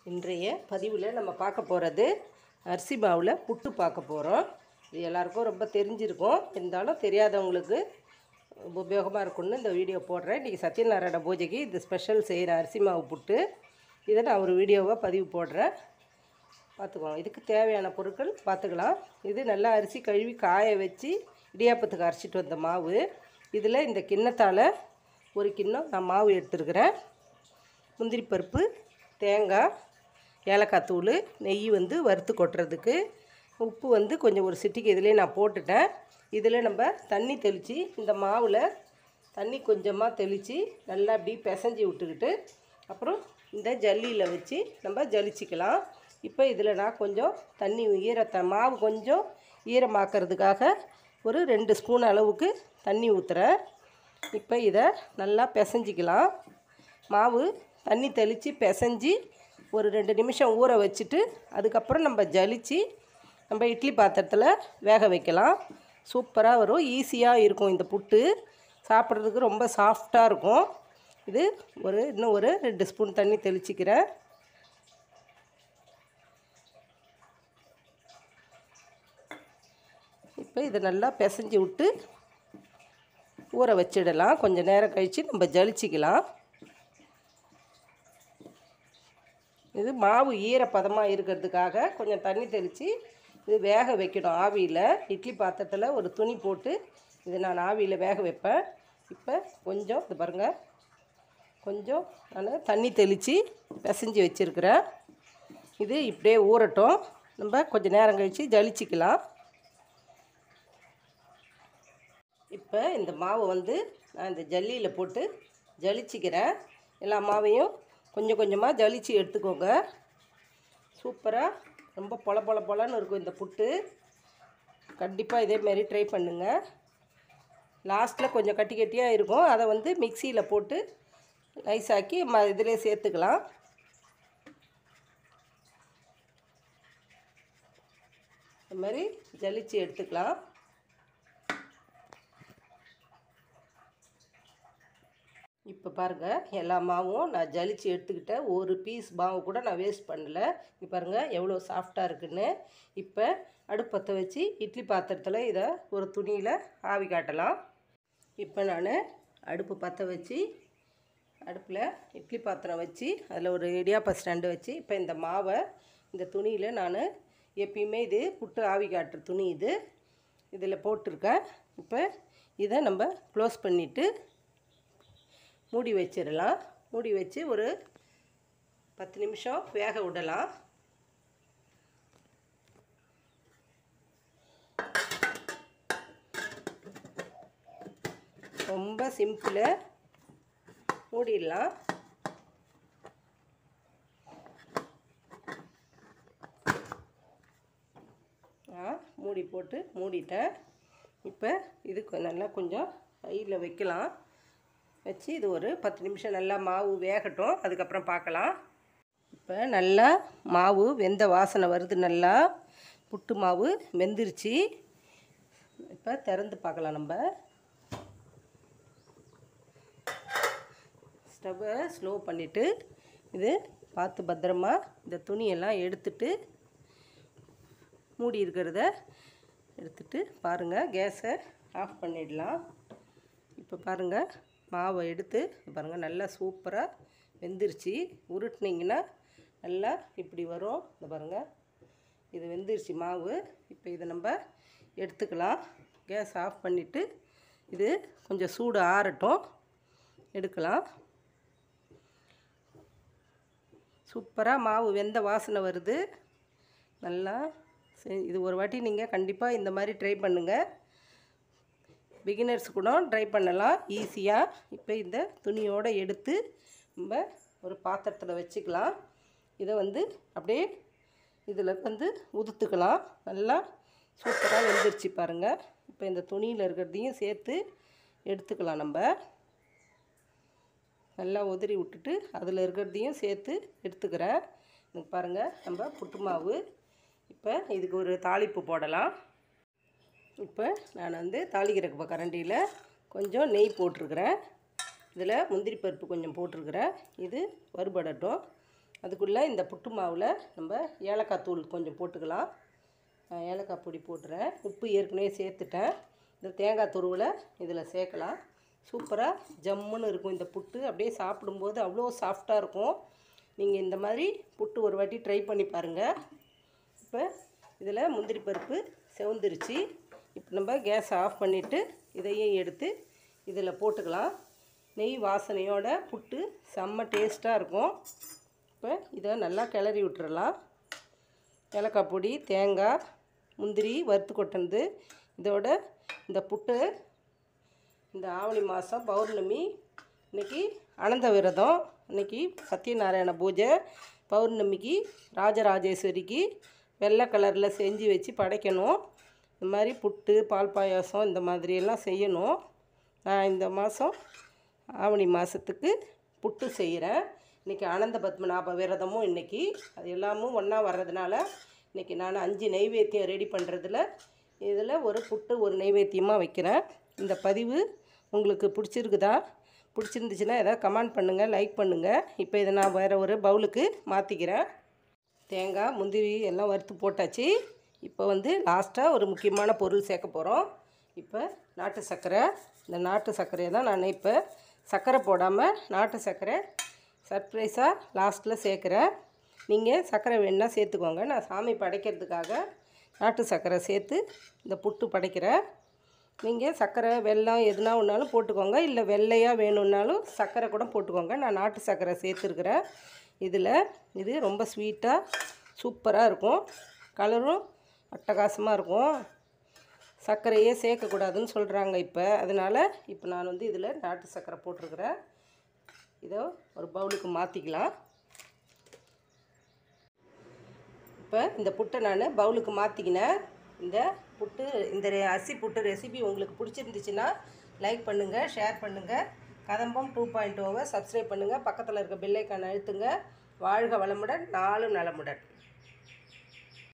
இன்றைய பதிவில் நம்ம பார்க்க போகிறது அரிசி மாவில் புட்டு பார்க்க போகிறோம் இது எல்லாருக்கும் ரொம்ப தெரிஞ்சிருக்கும் இருந்தாலும் தெரியாதவங்களுக்கு உபயோகமாக இருக்கும்னு இந்த வீடியோ போடுறேன் இன்றைக்கி சத்யநாராயண பூஜைக்கு இது ஸ்பெஷல் செய்கிற அரிசி மாவு புட்டு இதை நான் ஒரு வீடியோவாக பதிவு போடுறேன் பார்த்துக்கோங்க இதுக்கு தேவையான பொருட்கள் பார்த்துக்கலாம் இது நல்லா அரிசி கழுவி காய வச்சு இடியாப்பத்துக்கு அரைச்சிட்டு வந்த மாவு இதில் இந்த கிண்ணத்தால் ஒரு கிண்ணம் நான் மாவு எடுத்துருக்கிறேன் முந்திரி பருப்பு தேங்காய் ஏலக்காய் தூள் நெய் வந்து வறுத்து கொட்டுறதுக்கு உப்பு வந்து கொஞ்சம் ஒரு சிட்டிக்கு இதிலே நான் போட்டுட்டேன் இதில் நம்ம தண்ணி தெளித்து இந்த மாவில் தண்ணி கொஞ்சமாக தெளித்து நல்லா அப்படி பிசைஞ்சு விட்டுக்கிட்டு அப்புறம் இந்த ஜல்லியில் வச்சு நம்ம ஜலிச்சிக்கலாம் இப்போ இதில் நான் கொஞ்சம் தண்ணி ஈரத்தை மாவு கொஞ்சம் ஈரமாக்கிறதுக்காக ஒரு ரெண்டு ஸ்பூன் அளவுக்கு தண்ணி ஊற்றுறேன் இப்போ இதை நல்லா பிசைஞ்சிக்கலாம் மாவு தண்ணி தெளித்து பிசைஞ்சு ஒரு ரெண்டு நிமிஷம் ஊற வச்சுட்டு அதுக்கப்புறம் நம்ம ஜலிச்சு நம்ம இட்லி பாத்திரத்தில் வேக வைக்கலாம் சூப்பராக வரும் ஈஸியாக இருக்கும் இந்த புட்டு சாப்பிட்றதுக்கு ரொம்ப சாஃப்டாக இருக்கும் இது ஒரு இன்னும் ஒரு ரெண்டு ஸ்பூன் தண்ணி தெளிச்சிக்கிறேன் இப்போ இதை நல்லா பிசைஞ்சு விட்டு ஊற வச்சிடலாம் கொஞ்சம் நேரம் கழித்து நம்ம ஜலிச்சிக்கலாம் இது மாவு ஈரப்பதமாக இருக்கிறதுக்காக கொஞ்சம் தண்ணி தெளித்து இது வேக வைக்கணும் ஆவியில் இட்லி பாத்திரத்தில் ஒரு துணி போட்டு இது நான் ஆவியில் வேக வைப்பேன் இப்போ கொஞ்சம் இது பாருங்கள் கொஞ்சம் நான் தண்ணி தெளித்து பிசைஞ்சு வச்சுருக்கிறேன் இது இப்படியே ஊறட்டும் நம்ம கொஞ்சம் நேரம் கழித்து ஜலிச்சிக்கலாம் இப்போ இந்த மாவை வந்து நான் இந்த ஜல்லியில் போட்டு ஜலிச்சிக்கிறேன் எல்லா மாவையும் கொஞ்சம் கொஞ்சமாக ஜலிச்சு எடுத்துக்கோங்க சூப்பராக ரொம்ப பொல பொல பொலன்னு இருக்கும் இந்த புட்டு கண்டிப்பாக இதேமாரி ட்ரை பண்ணுங்கள் லாஸ்ட்டில் கொஞ்சம் கட்டி கட்டியாக இருக்கும் அதை வந்து மிக்சியில் போட்டு நைஸாக்கி ம இதிலே சேர்த்துக்கலாம் இந்த மாதிரி ஜலிச்சு எடுத்துக்கலாம் இப்போ பாருங்கள் எல்லா மாவும் நான் ஜலிச்சு எடுத்துக்கிட்டேன் ஒரு பீஸ் மாவு கூட நான் வேஸ்ட் பண்ணல இப்போ பாருங்கள் எவ்வளோ சாஃப்டாக இருக்குன்னு இப்போ அடுப்பத்தை வச்சு இட்லி பாத்திரத்தில் இதை ஒரு துணியில் ஆவி காட்டலாம் இப்போ நான் அடுப்பு பற்ற வச்சு அடுப்பில் இட்லி பாத்திரம் வச்சு அதில் ஒரு இடியாப்ப ஸ்டாண்டு வச்சு இப்போ இந்த மாவை இந்த துணியில் நான் எப்பயுமே இது புட்டு ஆவி காட்டுற துணி இது இதில் போட்டிருக்கேன் இப்போ இதை நம்ம க்ளோஸ் பண்ணிவிட்டு மூடி வச்சிடலாம் மூடி வச்சு ஒரு பத்து நிமிஷம் வேக விடலாம் ரொம்ப சிம்பிள் மூடிடலாம் நான் மூடி போட்டு மூடிட்டேன் இப்போ இது கொ- நல்லா கொஞ்சம் ஹையில் வைக்கலாம் வச்சு இது ஒரு பத்து நிமிஷம் நல்லா மாவு வேகட்டும் அதுக்கப்புறம் பார்க்கலாம் இப்போ நல்லா மாவு வெந்த வாசனை வருது நல்லா புட்டு மாவு வெந்துருச்சு இப்போ திறந்து பார்க்கலாம் நம்ம ஸ்டவ்வை ஸ்லோ பண்ணிவிட்டு இது பார்த்து பத்திரமா இந்த துணியெல்லாம் எடுத்துட்டு மூடி இருக்கிறத எடுத்துட்டு பாருங்கள் கேஸை ஆஃப் பண்ணிடலாம் இப்போ பாருங்கள் மாவை எடுத்து பாருங்கள் நல்லா சூப்பராக வெந்துருச்சு உருட்டினீங்கன்னா நல்லா இப்படி வரும் இந்த பாருங்கள் இது வெந்துருச்சு மாவு இப்போ இதை நம்ம எடுத்துக்கலாம் கேஸ் ஆஃப் பண்ணிவிட்டு இது கொஞ்சம் சூடு ஆறட்டும் எடுக்கலாம் சூப்பராக மாவு வெந்த வாசனை வருது நல்லா சரி இது ஒரு வாட்டி நீங்கள் கண்டிப்பாக இந்த மாதிரி ட்ரை பண்ணுங்கள் பிகினர்ஸ் கூட ட்ரை பண்ணலாம் ஈஸியாக இப்போ இந்த துணியோடு எடுத்து நம்ம ஒரு பாத்திரத்தில் வச்சுக்கலாம் இதை வந்து அப்படியே இதில் வந்து உதுத்துக்கலாம் நல்லா சூப்பராக வெந்துருச்சு பாருங்கள் இப்போ இந்த துணியில் இருக்கிறதையும் சேர்த்து எடுத்துக்கலாம் நம்ம நல்லா உதறி விட்டுட்டு அதில் இருக்கிறதையும் சேர்த்து எடுத்துக்கிறேன் இங்க பாருங்கள் நம்ம புட்டு மாவு இப்போ இதுக்கு ஒரு தாளிப்பு போடலாம் இப்போ நான் வந்து தாளிக்கிற கரண்டியில் கொஞ்சம் நெய் போட்டிருக்கிறேன் இதில் முந்திரி பருப்பு கொஞ்சம் போட்டிருக்கிறேன் இது வறுபடட்டும் அதுக்குள்ளே இந்த புட்டு மாவில் நம்ம ஏலக்காய் தூள் கொஞ்சம் போட்டுக்கலாம் நான் ஏலக்காய் பொடி போட்டுறேன் உப்பு ஏற்கனவே சேர்த்துட்டேன் இந்த தேங்காய் துருவில் இதில் சேர்க்கலாம் சூப்பராக ஜம்முன்னு இருக்கும் இந்த புட்டு அப்படியே சாப்பிடும்போது அவ்வளோ சாஃப்டாக இருக்கும் நீங்கள் இந்த மாதிரி புட்டு ஒரு வாட்டி ட்ரை பண்ணி பாருங்கள் இப்போ இதில் முந்திரி பருப்பு செவந்துருச்சு இப்போ நம்ம கேஸ் ஆஃப் பண்ணிவிட்டு இதையும் எடுத்து இதில் போட்டுக்கலாம் நெய் வாசனையோட புட்டு செம்ம டேஸ்ட்டாக இருக்கும் இப்போ இதை நல்லா கிளறி விட்டுறலாம் ஏலக்காய் பொடி தேங்காய் முந்திரி வறுத்து கொட்டினது இதோட இந்த புட்டு இந்த ஆவணி மாதம் பௌர்ணமி இன்னைக்கு அனந்த விரதம் இன்னைக்கு சத்யநாராயண பூஜை பௌர்ணமிக்கு ராஜராஜேஸ்வரிக்கு வெள்ளை கலரில் செஞ்சு வச்சு படைக்கணும் இந்த மாதிரி புட்டு பால் பாயாசம் இந்த மாதிரியெல்லாம் செய்யணும் நான் இந்த மாதம் ஆவணி மாதத்துக்கு புட்டு செய்கிறேன் இன்றைக்கி ஆனந்த பத்மநாப விரதமும் இன்றைக்கி அது எல்லாமும் ஒன்றா வர்றதுனால இன்றைக்கி நான் அஞ்சு நெய்வேத்தியம் ரெடி பண்ணுறதுல இதில் ஒரு புட்டு ஒரு நெய்வேத்தியமாக வைக்கிறேன் இந்த பதிவு உங்களுக்கு பிடிச்சிருக்குதா பிடிச்சிருந்துச்சுன்னா எதாவது கமெண்ட் பண்ணுங்கள் லைக் பண்ணுங்கள் இப்போ இதை நான் வேறு ஒரு பவுலுக்கு மாற்றிக்கிறேன் தேங்காய் முந்திரி எல்லாம் வறுத்து போட்டாச்சு இப்போ வந்து லாஸ்ட்டாக ஒரு முக்கியமான பொருள் சேர்க்க போகிறோம் இப்போ நாட்டு சர்க்கரை இந்த நாட்டு சர்க்கரையை தான் நான் இப்போ சர்க்கரை போடாமல் நாட்டு சர்க்கரை சர்ப்ரைஸாக லாஸ்ட்டில் சேர்க்குறேன் நீங்கள் சர்க்கரை வேணுன்னா சேர்த்துக்கோங்க நான் சாமி படைக்கிறதுக்காக நாட்டு சர்க்கரை சேர்த்து இந்த புட்டு படைக்கிறேன் நீங்கள் சர்க்கரை வெல்லம் எதுனா ஒன்றாலும் போட்டுக்கோங்க இல்லை வெள்ளையாக வேணும்னாலும் சர்க்கரை கூட போட்டுக்கோங்க நான் நாட்டு சர்க்கரை சேர்த்துருக்குறேன் இதில் இது ரொம்ப ஸ்வீட்டாக சூப்பராக இருக்கும் கலரும் அட்டகாசமாக இருக்கும் சர்க்கரையே சேர்க்கக்கூடாதுன்னு சொல்கிறாங்க இப்போ அதனால் இப்போ நான் வந்து இதில் நாட்டு சர்க்கரை போட்டிருக்கிறேன் இதை ஒரு பவுலுக்கு மாற்றிக்கலாம் இப்போ இந்த புட்டை நான் பவுலுக்கு மாற்றிக்கினேன் இந்த புட்டு இந்த ரெ- அரிசி புட்டு ரெசிபி உங்களுக்கு பிடிச்சிருந்துச்சுன்னா லைக் பண்ணுங்கள் ஷேர் பண்ணுங்கள் கதம்பம் டூ பாயிண்ட் ஓவை சப்ஸ்கிரைப் பண்ணுங்கள் பக்கத்தில் இருக்க பெல்லைக்கான அழுத்துங்க வாழ்க வளமுடன் நாளும் நலமுடன்